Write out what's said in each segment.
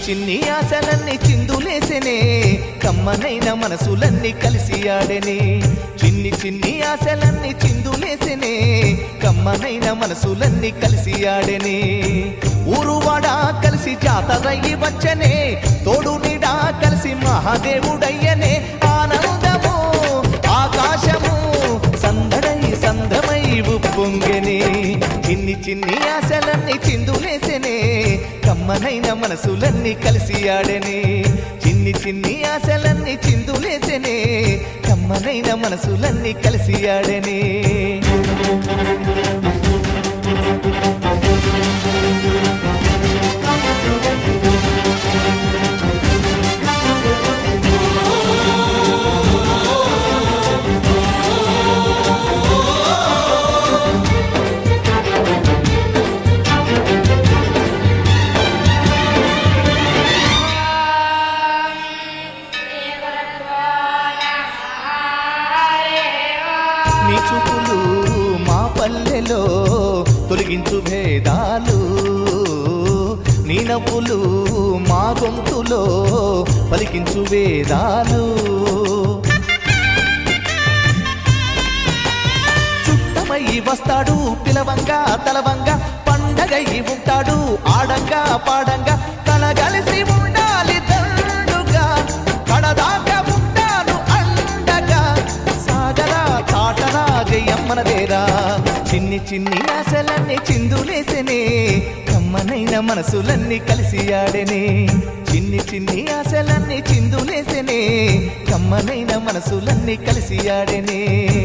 చిన్ని ఆశలన్నీ చిందులేసెనే కమ్మనైన మనసులన్నీ కలిసి ఆడెనే చిన్ని చిన్ని ఆశలన్నీ చిందులేసెనే కమ్మనైన మనసులన్నీ కలిసి ఆడెనే ఊరువాడ కలిసి జాతరయ్యి వచ్చనే తోడు నీడా కలిసి మహాదేవుడయ్యనే ఆనందము ఆకాశము సందడై సందమై ఉప్పొంగెనే చిన్ని చిన్ని ఆశలన్నీ చిందులేసెనే కమ్మనైన మనసులన్నీ కలిసి ఆడెనే చిన్ని చిన్ని ఆశలన్నీ చిందులేసెనే కమ్మనైన మనసులన్నీ కలిసి ఆడెనే నీ చూపులు మా పల్లెలో తొలగించు భేదాలు నీ నవ్వులు మా గొంతులో పలికించు వేదాలు చుట్టమై వస్తాడు పిలవంగా తలవంగా పండగై ఉంటాడు ఆడంగా పాడంగా కలగలిసి ఉండాలి దండుగా కడదాకా ఉంటాను అండగా సాగరా చాటరా జయమ్మనదేరా చిన్ని చిన్ని ఆశలన్నీ చిందులేసెనే కమ్మనైన మనసులన్నీ కలిసి ఆడెనే చిన్ని చిన్ని ఆశలన్నీ చిందులేసెనే కమ్మనైన మనసులన్నీ కలిసి ఆడెనే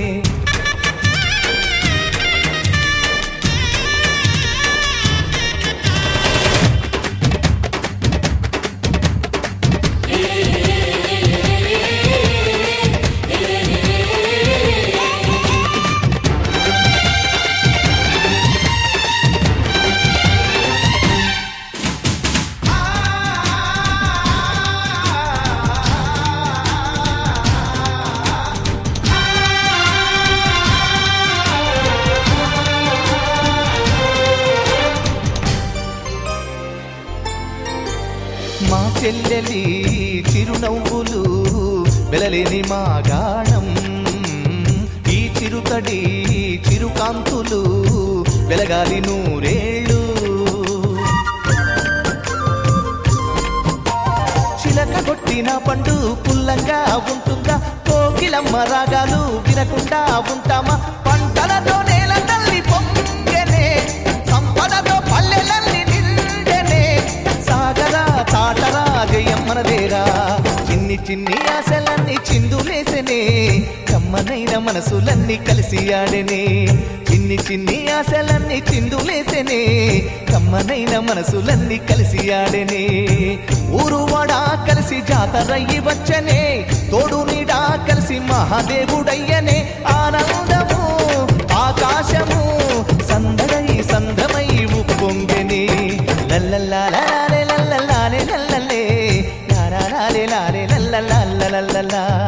మా చెల్లెలి చిరునవ్వులు వెలలేని మా గాణం ఈ చిరుతడి చిరుకాంతులు వెలగాలి నూరేళ్ళు చిలక కొట్టిన పండు పుల్లంగా ఉంటుందా కోకిలమ్మ రాగాలు వినకుండా ఉంటామా పంటలతో నేల తల్లి పొంగెనే సంపదతో పల్లెలల్లి నిండెనే సాగరా చాటరా జయమ్మనదేరా చిన్ని చిన్ని ఆశలన్నీ చిందులేసెనే కమ్మనైన మనసులన్నీ కలిసి ఆడెనే చిన్ని చిన్ని ఆశలన్నీ చిందులేసెనే కమ్మనైన మనసులన్నీ కలిసి ఆడెనే ఊరువాడ కలిసి జాతరయ్యి వచ్చనే తోడు నీడా కలిసి మహాదేవుడయ్యనే ఆనందము ఆకాశము సందడై సందమై ఉప్పొంగెనే లల్లల్లాలే లల్లల్లాలే లల్లల్లే లారే లారే లల్లల్లాలల్లల్లా